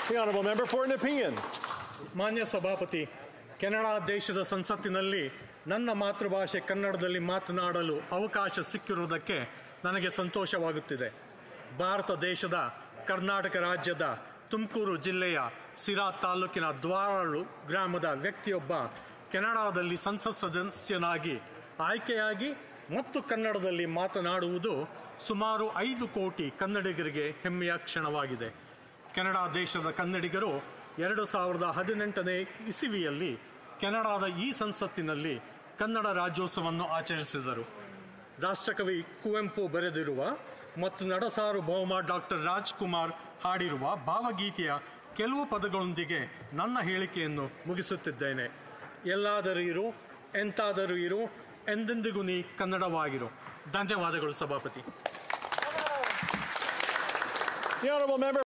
The honourable member for an opinion. ಮಾನ್ಯ ಸಭಾಪತಿ Canada ದೇಶದ ಸಂಸತ್ತಿನಲ್ಲಿ ನನ್ನ ಮಾತೃಭಾಷೆ ಕನ್ನಡದಲ್ಲಿ ಮಾತನಾಡಲು ಅವಕಾಶ ಸಿಕ್ಕಿರುವುದಕ್ಕೆ ನನಗೆ ಸಂತೋಷವಾಗುತ್ತಿದೆ ಭಾರತ ದೇಶದ ಕರ್ನಾಟಕ ರಾಜ್ಯದ ತುಮಕೂರು ಜಿಲ್ಲೆಯ ಸಿರಾ ತಾಲೂಕಿನ ದ್ವಾರಳು ಗ್ರಾಮದ ವ್ಯಕ್ತಿಯೊಬ್ಬ ಕೆನಡಾದಲ್ಲಿ ಸಂಸತ್ ಸದಸ್ಯನಾಗಿ ಆಯ್ಕೆಯಾಗಿ ಮತ್ತು ಕನ್ನಡದಲ್ಲಿ ಮಾತನಾಡುವುದು ಸುಮಾರು ಐದು ಕೋಟಿ ಕನ್ನಡಿಗರಿಗೆ ಹೆಮ್ಮೆಯ ಕ್ಷಣವಾಗಿದೆ ಕೆನಡಾ ದೇಶದ ಕನ್ನಡಿಗರು ಎರಡು ಸಾವಿರದ ಹದಿನೆಂಟನೇ ಇಸವಿಯಲ್ಲಿ ಕೆನಡಾದ ಈ ಸಂಸತ್ತಿನಲ್ಲಿ ಕನ್ನಡ ರಾಜ್ಯೋತ್ಸವವನ್ನು ಆಚರಿಸಿದರು ರಾಷ್ಟ್ರಕವಿ ಕುವೆಂಪು ಬರೆದಿರುವ ಮತ್ತು ನಡಸಾರು ಭೌಮ ಡಾಕ್ಟರ್ ರಾಜ್ಕುಮಾರ್ ಹಾಡಿರುವ ಭಾವಗೀತೆಯ ಕೆಲವು ಪದಗಳೊಂದಿಗೆ ನನ್ನ ಹೇಳಿಕೆಯನ್ನು ಮುಗಿಸುತ್ತಿದ್ದೇನೆ ಎಲ್ಲಾದರೂ ಇರು ಎಂತಾದರೂ ಇರು ಎಂದೆಂದಿಗೂ ನೀ ಕನ್ನಡವಾಗಿರು ಧನ್ಯವಾದಗಳು ಸಭಾಪತಿ The honourable member